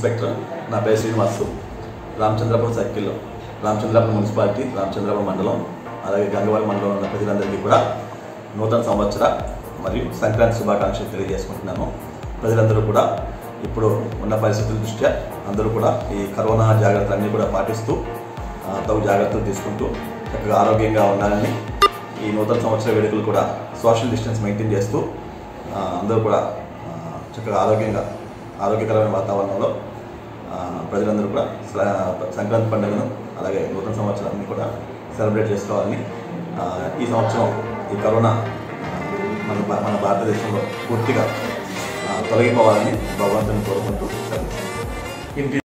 Inspector నా పేరు శ్రీనివాసు రామచంద్రపురం సర్కిల్లో రామచంద్రపురం మున్సిపాలిటీ రామచంద్రపురం మండలం అలాగే గంగవరం మండలంలో ఉన్న ప్రజలందరికీ కూడా నూతన సంవత్సర మరియు సంక్రాంతి శుభాకాంక్షలు తెలియజేసుకుంటున్నాను ప్రజలందరూ కూడా ఇప్పుడు ఉన్న పరిస్థితుల దృష్ట్యా అందరూ కూడా ఈ కరోనా జాగ్రత్తలన్నీ కూడా పాటిస్తూ ఆ, తగు జాగ్రత్తలు తీసుకుంటూ చక్కగా ఆరోగ్యంగా ఉండాలని ఈ నూతన సంవత్సర వేడుకలు కూడా సోషల్ డిస్టెన్స్ మెయింటైన్ చేస్తూ ఆ, అందరూ కూడా ఆ, చక్కగా ఆరోగ్యంగా ఆరోగ్యకరమైన వాతావరణంలో ఆ, ప్రజలందరూ కూడా స- సంక్రాంతి పండుగను అలాగే నూతన సంవత్సరాన్ని కూడా సెలబ్రేట్ చేసుకోవాలని ఆ, ఈ సంవత్సరం ఈ కరోనా ఆ, మన భా- మన భారతదేశంలో పూర్తిగా ఆ, తొలగిపోవాలని భగవంతుని కోరుకుంటూ సెలవు. ఇంటి